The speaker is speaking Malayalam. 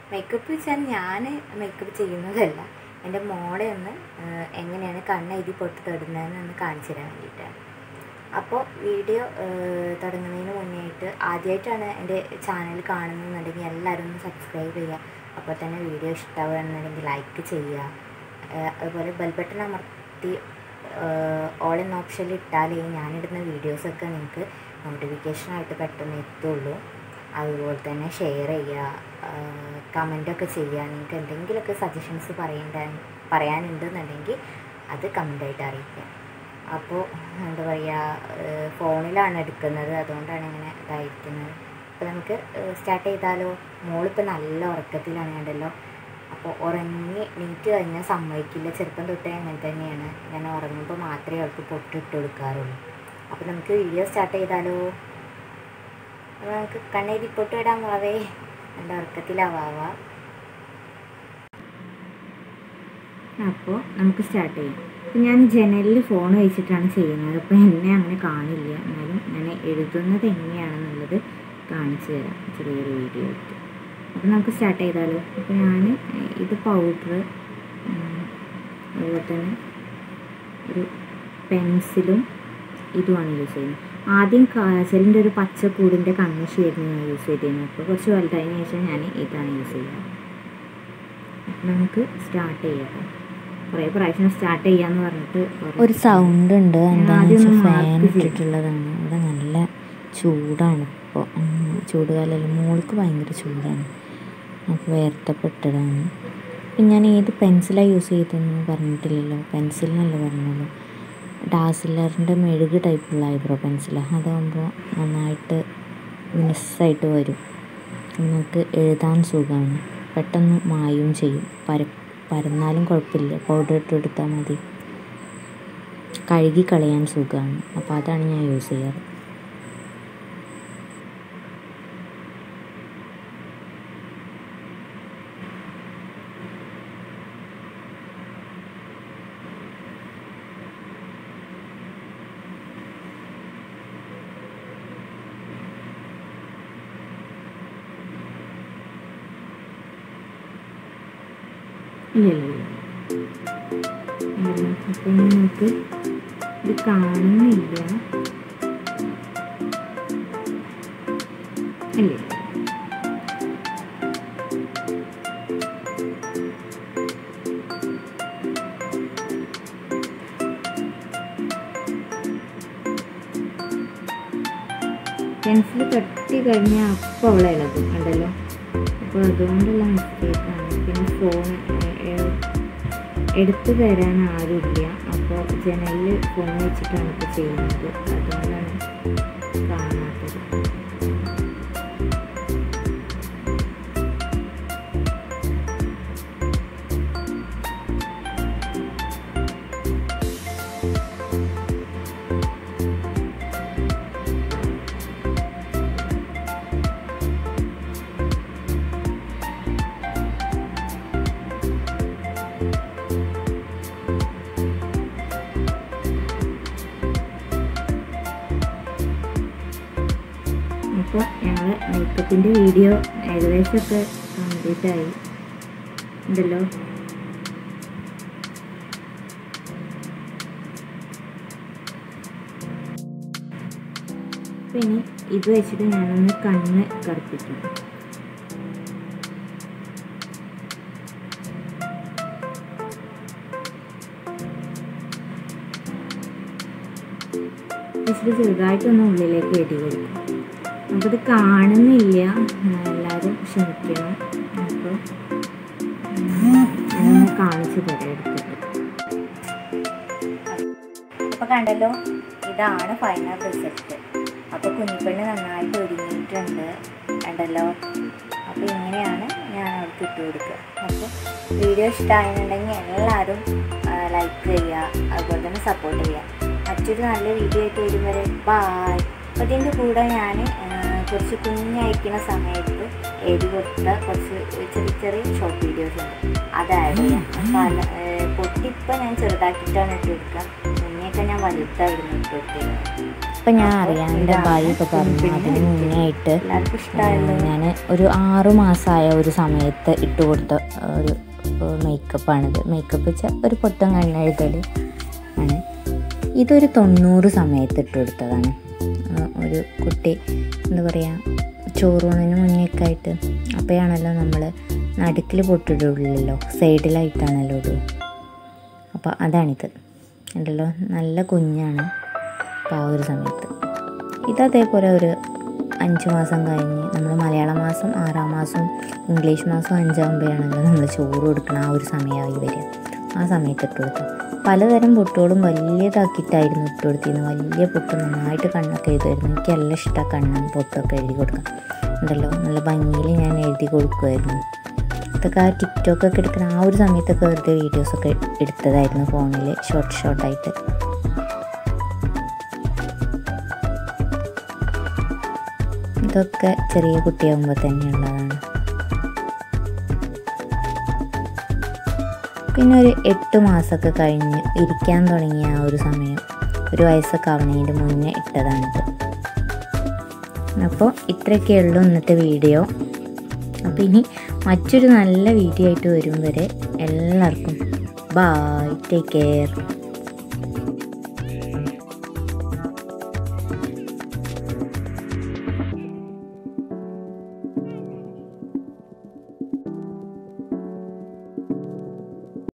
മേക്കപ്പ് വെച്ചാൽ ഞാൻ മേക്കപ്പ് ചെയ്യുന്നതല്ല എൻ്റെ മോളെ ഒന്ന് ഏഹ്, എങ്ങനെയാണ് കണ്ണ് എഴുതി പൊട്ട് തൊടുന്നതെന്ന് ഒന്ന് കാണിച്ചു തരാൻ വേണ്ടിയിട്ടാണ് അപ്പോൾ വീഡിയോ ഏഹ്, തുടങ്ങുന്നതിന് മുന്നേ ആയിട്ട് ആദ്യമായിട്ടാണ് എൻ്റെ ചാനൽ കാണുന്നതെന്നുണ്ടെങ്കിൽ എല്ലാവരും ഒന്ന് സബ്സ്ക്രൈബ് ചെയ്യുക അപ്പോൾ തന്നെ വീഡിയോ ഇഷ്ടമാവുകയാണെന്നുണ്ടെങ്കിൽ ലൈക്ക് ചെയ്യുക ഏഹ്, അതുപോലെ ബെൽ ബട്ടൺ അമർത്തി ഓൾ എന്ന ഓപ്ഷനിൽ ഇട്ടാലേ ഞാനിടുന്ന വീഡിയോസൊക്കെ നിങ്ങൾക്ക് നോട്ടിഫിക്കേഷനായിട്ട് പെട്ടെന്ന് എത്തുള്ളൂ അതുപോലെ തന്നെ ഷെയർ ചെയ്യുക കമൻറ്റൊക്കെ ചെയ്യുക നിങ്ങൾക്ക് എന്തെങ്കിലുമൊക്കെ സജഷൻസ് പറയേണ്ട പറയാനുണ്ടെന്നുണ്ടെങ്കിൽ അത് കമൻ്റായിട്ട് അറിയിക്കുക അപ്പോൾ എന്താ പറയുക ഫോണിലാണ് എടുക്കുന്നത് അതുകൊണ്ടാണ് ഇങ്ങനെ ഇതായിരിക്കുന്നത് അപ്പോൾ നമുക്ക് സ്റ്റാർട്ട് ചെയ്താലോ മോളിപ്പോൾ നല്ല ഉറക്കത്തിലാണ് കണ്ടല്ലോ അപ്പോൾ ഉറങ്ങി നീറ്റ് കഴിഞ്ഞാൽ സമ്മതിക്കില്ല ചെറുപ്പം തൊട്ടേ അങ്ങനെ തന്നെയാണ് ഞാൻ ഉറങ്ങുമ്പോൾ മാത്രമേ അവൾക്ക് പൊട്ടിട്ട് കൊടുക്കാറുള്ളൂ അപ്പോൾ നമുക്ക് വീഡിയോ സ്റ്റാർട്ട് ചെയ്താലോ അപ്പോൾ നമുക്ക് കണ്ണെഴുതി പൊട്ട് ഇടാൻ വാവേ എൻ്റെ ഉറക്കത്തിലാവാവ അപ്പോൾ നമുക്ക് സ്റ്റാർട്ട് ചെയ്യാം അപ്പോൾ ഞാൻ ജനലിൽ ഫോൺ വെച്ചിട്ടാണ് ചെയ്യുന്നത് അപ്പോൾ എന്നെ അങ്ങനെ കാണില്ല എന്നാലും ഞാൻ എഴുതുന്നത് എങ്ങനെയാണെന്നുള്ളത് കാണിച്ചു തരാം ചെറിയൊരു വീഡിയോ ആയിട്ട് അപ്പോൾ നമുക്ക് സ്റ്റാർട്ട് ചെയ്താലോ അപ്പോൾ ഞാൻ ഇത് പൗഡർ അതുപോലെ തന്നെ ഒരു പെൻസിലും ഇതുമാണ് യൂസ് ചെയ്യുന്നത് ആദ്യം കാജലിൻ്റെ ഒരു പച്ചക്കൂടിൻ്റെ കണ്ണ് ഷെയ്ഡിന് യൂസ് ചെയ്തിരുന്നത് അപ്പോൾ കുറച്ച് വലുതായതിനു ശേഷം ഞാൻ ഇതാണ് യൂസ് ചെയ്യുക അപ്പോൾ നമുക്ക് സ്റ്റാർട്ട് ചെയ്യാം കുറേ പ്രാവശ്യം സ്റ്റാർട്ട് ചെയ്യാന്ന് പറഞ്ഞിട്ട് ഒരു സൗണ്ട് ഉണ്ട് എന്താണെന്ന് ആദ്യം വെച്ചാൽ ഒന്ന് ഫാൻ mark ചെയ്യ്. ഇട്ടിട്ടുള്ളതാണ് ഇവിടെ നല്ല ചൂടാണ് ഇപ്പോൾ ചൂടുകാലമല്ല മോൾക്ക് ഭയങ്കര ചൂടാണ് അപ്പോൾ വേർത്തപ്പെട്ടതാണ് അപ്പം ഞാൻ ഏത് പെൻസിലാണ് യൂസ് ചെയ്തതെന്ന് പറഞ്ഞിട്ടില്ലല്ലോ പെൻസിലിനല്ല പറഞ്ഞുള്ളൂ ഡാസിലറിൻ്റെ മെഴുക് ടൈപ്പുള്ള ഐബ്രോ പെൻസിലാണ് അതാകുമ്പോൾ നന്നായിട്ട് മിസ്സായിട്ട് വരും നമുക്ക് എഴുതാൻ സുഖമാണ് പെട്ടെന്ന് മായും ചെയ്യും പര പരന്നാലും കുഴപ്പമില്ല പൗഡർ ഇട്ട് കൊടുത്താൽ മതി കഴുകി കളയാൻ സുഖമാണ് അപ്പോൾ അതാണ് ഞാൻ യൂസ് ചെയ്യാറ് ഇല്ല ഇല്ല ഇല്ല അപ്പം നമുക്ക് ഇത് കാണുന്നില്ല ഇല്ല പെൻസിൽ തട്ടി കഴിഞ്ഞാൽ അപ്പം അവളെ ഇളകും കണ്ടല്ലോ അപ്പോൾ അതുകൊണ്ടുള്ള മിസ്റ്റേക്കാണ് പിന്നെ ഫോൺ എടുത്തു തരാൻ ആരുമില്ല അപ്പോൾ ജനലിൽ ഫോൺ വെച്ചിട്ടാണ് ഇപ്പോൾ ചെയ്യുന്നത് അതുകൊണ്ടാണ് കാണാത്തത് അപ്പോൾ ഞങ്ങൾ മേക്കപ്പിൻ്റെ വീഡിയോ ഏകദേശമൊക്കെ കംപ്ലീറ്റ് ആയി ഉണ്ടല്ലോ പിന്നെ ഇത് വെച്ചിട്ട് ഞാനൊന്ന് കണ്ണ് കറുപ്പിക്കും ജസ്റ്റ് ചെറുതായിട്ടൊന്ന് ഉള്ളിലേക്ക് എഴുതി കൊടുക്കും നമുക്കിത് കാണുന്നില്ല എല്ലാവരും ക്ഷമിക്കണം അപ്പോൾ ഞാനൊന്ന് കാണിച്ചു തരാം എടുത്തിട്ട് അപ്പോൾ കണ്ടല്ലോ ഇതാണ് ഫൈനൽ റിസൾട്ട് അപ്പോൾ കുഞ്ഞിപ്പെണ്ണ് നന്നായിട്ട് ഒരുങ്ങിയിട്ടുണ്ട് കണ്ടല്ലോ അപ്പോൾ ഇങ്ങനെയാണ് ഞാൻ അവൾക്ക് ഇട്ട് കൊടുക്കുക അപ്പോൾ വീഡിയോ ഇഷ്ടമായെന്നുണ്ടെങ്കിൽ എല്ലാവരും ലൈക്ക് ചെയ്യുക അതുപോലെ തന്നെ സപ്പോർട്ട് ചെയ്യുക മറ്റൊരു നല്ല വീഡിയോ ആയിട്ട് വരും വരെ ബായ് അപ്പോൾ ഇതിൻ്റെ കൂടെ ഞാൻ കുറച്ച് കുഞ്ഞയക്കുന്ന സമയത്ത് എഴുതി കൊടുത്ത കുറച്ച് ചെറിയ ചെറിയ ഷോർട്ട് വീഡിയോസ് ഉണ്ട് അത് ആഡ് ചെയ്യാം പല പൊട്ടിപ്പോൾ ഞാൻ ചെറുതാക്കിയിട്ടാണ് ഇട്ട് കൊടുക്കുക മുന്നേയൊക്കെ ഞാൻ വലുതായിരുന്നു ഇട്ട് കൊടുത്തിരുന്നത് അപ്പം ഞാൻ അറിയാണ്ട് ബായിയൊക്കെ പറഞ്ഞു അതിന് മുന്നേ ആയിട്ട് എല്ലാവർക്കും ഇഷ്ടമായല്ലോ ഞാൻ ഒരു ആറു മാസമായ ഒരു സമയത്ത് ഇട്ട് കൊടുത്ത ഒരു മേക്കപ്പാണിത് മേക്കപ്പ് വെച്ചാൽ ഒരു പൊട്ടം കണ്ണെഴുതൽ ആണ് ഇതൊരു തൊണ്ണൂറ് സമയത്ത് ഇട്ട് കൊടുത്തതാണ് ആ, ഒരു കുട്ടി എന്താ പറയുക ചോറൂണിന് മുന്നേയൊക്കെ ആയിട്ട് അപ്പോഴാണല്ലോ നമ്മൾ നടുക്കിൽ പൊട്ടിടുള്ളല്ലോ സൈഡിലായിട്ടാണല്ലോ ഇടുക അപ്പോൾ അതാണിത് ഉണ്ടല്ലോ നല്ല കുഞ്ഞാണ് അപ്പോൾ ആ ഒരു സമയത്ത് ഇത് അതേപോലെ ഒരു അഞ്ച് മാസം കഴിഞ്ഞ് നമ്മൾ മലയാള മാസം ആറാം മാസം ഇംഗ്ലീഷ് മാസം അഞ്ചാകുമ്പോഴാണല്ലോ നമ്മൾ ചോറ് കൊടുക്കണം ആ ഒരു സമയമായി വരിക ആ സമയത്ത് ഇട്ട് കൊടുത്തു പലതരം പൊട്ടുകളും വലിയതാക്കിയിട്ടായിരുന്നു ഇട്ട് കൊടുത്തിരുന്നത് വലിയ പൊട്ട് നന്നായിട്ട് കണ്ണൊക്കെ എഴുതുമായിരുന്നു എനിക്ക് നല്ല ഇഷ്ടമാണ് കണ്ണും പൊട്ടൊക്കെ എഴുതി കൊടുക്കാം ഉണ്ടല്ലോ നല്ല ഭംഗിയിൽ ഞാൻ എഴുതി കൊടുക്കുമായിരുന്നു ഇതൊക്കെ ആ ടിക്ടോക്കൊക്കെ എടുക്കുന്ന ആ ഒരു സമയത്തൊക്കെ വെറുതെ വീഡിയോസൊക്കെ എടുത്തതായിരുന്നു ഫോണിൽ ഷോർട്ട് ഷോർട്ടായിട്ട് ഇതൊക്കെ ചെറിയ കുട്ടിയാകുമ്പോൾ തന്നെയുള്ളതാണ് പിന്നെ ഒരു എട്ട് മാസമൊക്കെ കഴിഞ്ഞ് ഇരിക്കാൻ തുടങ്ങിയ ആ ഒരു സമയം ഒരു വയസ്സൊക്കെ ആവുന്നതിൻ്റെ മുന്നേ ഇട്ടതാണിത് അപ്പോൾ ഇത്രയൊക്കെയുള്ളൂ ഇന്നത്തെ വീഡിയോ അപ്പോൾ ഇനി മറ്റൊരു നല്ല വീഡിയോ ആയിട്ട് വരും വരെ എല്ലാവർക്കും ബായ് ടേക്ക് കെയർ